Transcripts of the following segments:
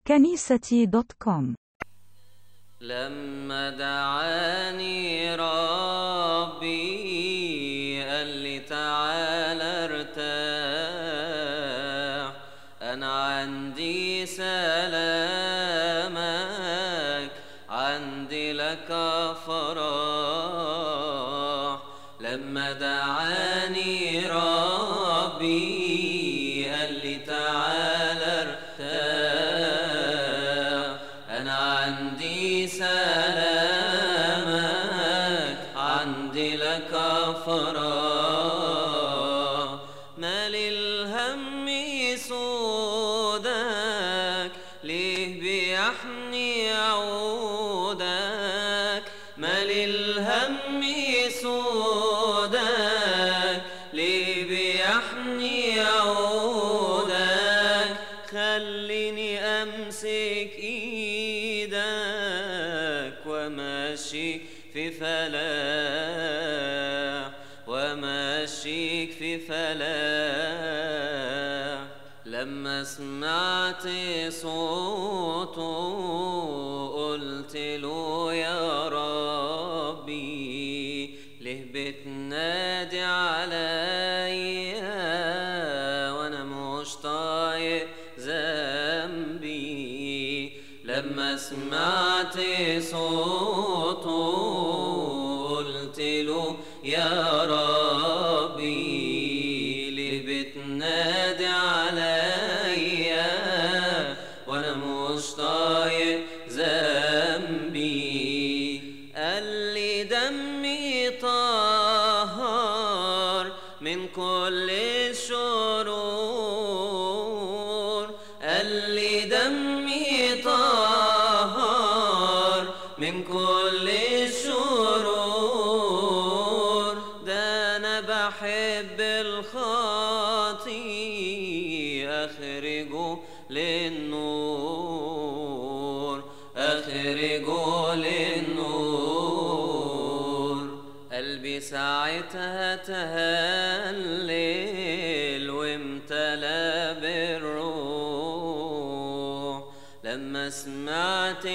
كنيستي دوت كوم لما دعاني ربي قال لي تعال ارتاح انا عندي سلامك عندي لك فرح لما دعاني ربي قال لي تعال ارتاح انا عندي سلامك عندي لك فرح مال الهم سودك ليه بيحني عودك مال الهم سودك ليه بيحني عودك خليني امسك ايدك وماشي في فلاح وماشيك في فلاح لما سمعت صوته قلت له يا ربي ليه بتنادي عليا وانا مش طايق ذنبي لما سمعت صوته قلت له يا ربي ليه بتنادي عليا وانا مش طايق ذنبي قال لي دمي طهر من كل الشرور قال لي دمي طهر من كل الشرور ده انا بحب الخاطي اخرجه للنور اخرجه للنور قلبي ساعتها تهلل وامتلى بالروح لما سمعت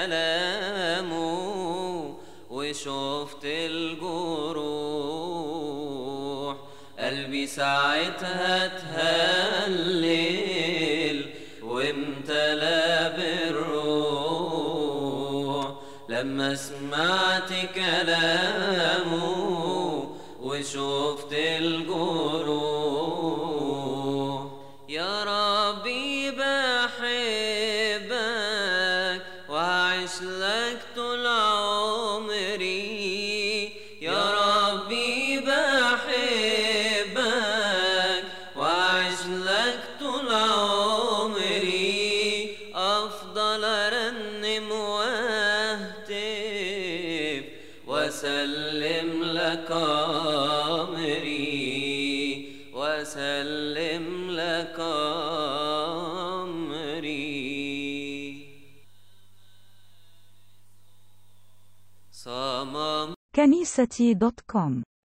كلامه وشفت الجروح قلبي ساعتها تهلل وامتلى بالروح لما سمعت كلامه وشفت الجروح يا ربي بحبك وهعيش لك طول عمري يا ربي بحبك وهعيش لك طول عمري افضل ارنم واهتف واسلم لك امري واسلم لك امري صمم كنيستي دوت كوم